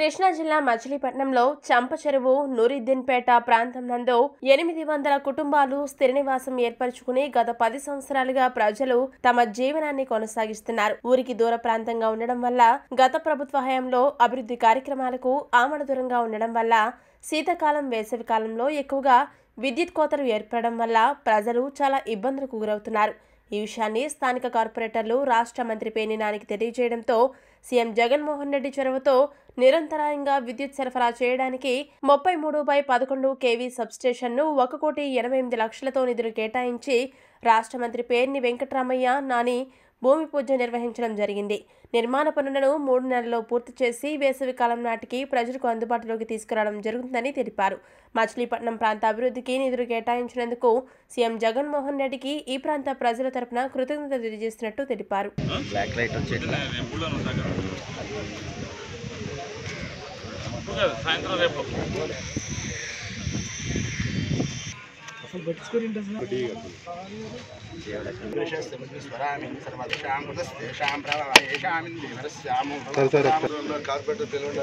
కృష్ణా జిల్లా మచిలీపట్నంలో చంప చెరువు నూరిద్దీన్పేట ప్రాంతం నందు ఎనిమిది వందల కుటుంబాలు స్థిర నివాసం ఏర్పరచుకుని గత పది సంవత్సరాలుగా ప్రజలు తమ జీవనాన్ని కొనసాగిస్తున్నారు ఊరికి దూర ప్రాంతంగా ఉండడం వల్ల గత ప్రభుత్వ హయాంలో అభివృద్ధి కార్యక్రమాలకు ఆమడ దూరంగా ఉండడం వల్ల శీతాకాలం వేసవి కాలంలో ఎక్కువగా విద్యుత్ కోతలు ఏర్పడడం వల్ల ప్రజలు చాలా ఇబ్బందులకు గురవుతున్నారు ఈ విషయాన్ని స్థానిక కార్పొరేటర్లు రాష్ట్ర మంత్రి పేర్ని నానికి తెలియజేయడంతో సీఎం జగన్మోహన్ రెడ్డి చొరవతో నిరంతరాయంగా విద్యుత్ సరఫరా చేయడానికి ముప్పై మూడు బై పదకొండు కేవీ సబ్స్టేషన్ను ఒక కోటి ఎనభై ఎనిమిది లక్షలతో నిధులు కేటాయించి రాష్ట్ర మంత్రి పేర్ని వెంకటరామయ్య నాని భూమి పూజ నిర్వహించడం జరిగింది నిర్మాణ పనులను మూడు నెలల్లో పూర్తి చేసి వేసవి కాలం నాటికి ప్రజలకు అందుబాటులోకి తీసుకురావడం జరుగుతుందని తెలిపారు మచిలీపట్నం ప్రాంత అభివృద్ధికి నిధులు కేటాయించినందుకు సీఎం జగన్మోహన్ రెడ్డికి ఈ ప్రాంత ప్రజల తరపున కృతజ్ఞత తెలియజేస్తున్నట్టు తెలిపారు బ్లాక్ లైట్ వచ్చేట్లా సాయంత్రం రేపు కార్పొరేటర్ పిలవండి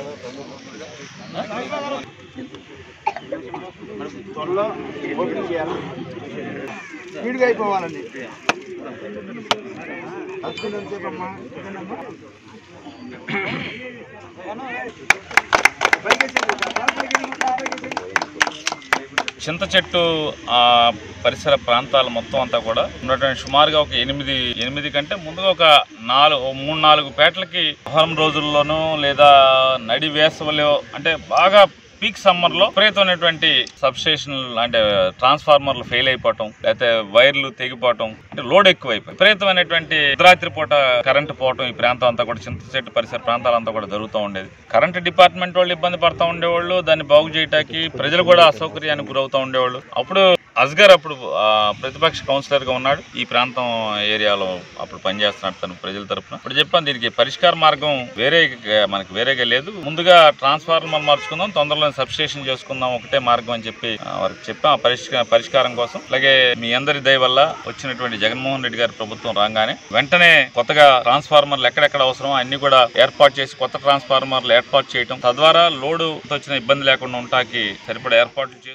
త్వరలో ఓపెన్ చేయాలి స్పీడ్గా అయిపోవాలండి తక్కువ అమ్మా ఇదేనమ్మా. చింత చెట్టు ఆ పరిసర ప్రాంతాలు మొత్తం అంతా కూడా ఉన్నటువంటి సుమారుగా ఒక ఎనిమిది ఎనిమిది కంటే ముందుగా ఒక నాలుగు ఓ మూడు నాలుగు పేటలకి వారం రోజుల్లోనూ లేదా నడి వేసవిలో అంటే బాగా పీక్ సమ్మర్ లో విపరీతమైనటువంటి సబ్స్టేషన్ అంటే ట్రాన్స్ఫార్మర్లు ఫెయిల్ అయిపోవటం లేకపోతే వైర్లు తెగిపోవటం అంటే లోడ్ ఎక్కువైపోయి విపరీతమైనటువంటి అర్ధరాత్రి పూట కరెంటు పోవటం ఈ ప్రాంతం అంతా కూడా చింత చెట్టు పరిసర ప్రాంతాలంతా కూడా జరుగుతూ ఉండేది కరెంటు డిపార్ట్మెంట్ వాళ్ళు ఇబ్బంది పడుతూ ఉండేవాళ్ళు దాన్ని బాగు చేయడానికి ప్రజలు కూడా అసౌకర్యానికి గురవుతూ ఉండేవాళ్ళు అప్పుడు అస్గర్ అప్పుడు ఆ, ప్రతిపక్ష కౌన్సిలర్ గా ఉన్నాడు ఈ ప్రాంతం ఏరియాలో అప్పుడు పనిచేస్తున్నాడు తను ప్రజల తరపున ఇప్పుడు చెప్పాను దీనికి పరిష్కార మార్గం వేరే మనకి వేరేగా లేదు ముందుగా ట్రాన్స్ఫార్మర్ మార్చుకుందాం తొందరలో సబ్స్టేషన్ చేసుకుందాం ఒకటే మార్గం అని చెప్పి ఆ, వారికి చెప్పాం ఆ పరిష్కార పరిష్కారం కోసం అలాగే మీ అందరి దయ వల్ల వచ్చినటువంటి జగన్మోహన్ రెడ్డి గారి ప్రభుత్వం రాగానే వెంటనే కొత్తగా ట్రాన్స్ఫార్మర్లు ఎక్కడెక్కడ అవసరమో అన్ని కూడా ఏర్పాటు చేసి కొత్త ట్రాన్స్ఫార్మర్లు ఏర్పాటు చేయటం తద్వారా లోడు వచ్చిన ఇబ్బంది లేకుండా ఉంటాకి సరిపడా ఏర్పాట్లు చేసి